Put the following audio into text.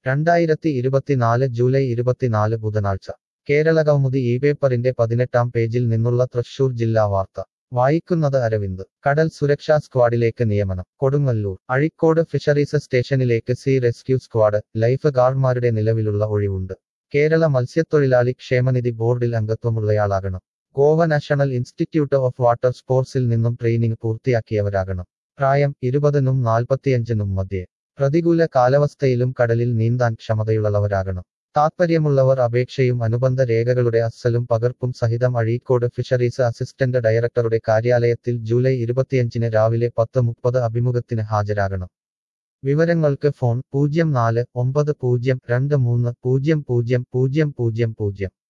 രണ്ടായിരത്തി ഇരുപത്തിനാല് ജൂലൈ ഇരുപത്തിനാല് ബുധനാഴ്ച കേരള കൗമുദി ഈ പേപ്പറിന്റെ പതിനെട്ടാം പേജിൽ നിന്നുള്ള തൃശൂർ ജില്ലാ വാർത്ത വായിക്കുന്നത് അരവിന്ദ് കടൽ സുരക്ഷാ സ്ക്വാഡിലേക്ക് നിയമനം കൊടുങ്ങല്ലൂർ അഴിക്കോട് ഫിഷറീസ് സ്റ്റേഷനിലേക്ക് സീ റെസ്ക്യൂ സ്ക്വാഡ് ലൈഫ് ഗാർഡ്മാരുടെ നിലവിലുള്ള ഒഴിവുണ്ട് കേരള മത്സ്യത്തൊഴിലാളി ക്ഷേമനിധി ബോർഡിൽ അംഗത്വമുള്ളയാളാകണം Goa national institute of water സ്പോർട്സിൽ നിന്നും ട്രെയിനിംഗ് പൂർത്തിയാക്കിയവരാകണം പ്രായം ഇരുപതിനും നാൽപ്പത്തിയഞ്ചിനും മധ്യേ പ്രതികൂല കാലാവസ്ഥയിലും കടലിൽ നീന്താൻ ക്ഷമതയുള്ളവരാകണം താത്പര്യമുള്ളവർ അപേക്ഷയും അനുബന്ധ രേഖകളുടെ അസലും പകർപ്പും സഹിതം അഴീക്കോട് ഫിഷറീസ് അസിസ്റ്റന്റ് ഡയറക്ടറുടെ കാര്യാലയത്തിൽ ജൂലൈ ഇരുപത്തിയഞ്ചിന് രാവിലെ പത്ത് മുപ്പത് അഭിമുഖത്തിന് ഹാജരാകണം വിവരങ്ങൾക്ക് ഫോൺ പൂജ്യം നാല് ഒമ്പത് പൂജ്യം രണ്ട് മൂന്ന് പൂജ്യം പൂജ്യം പൂജ്യം പൂജ്യം പൂജ്യം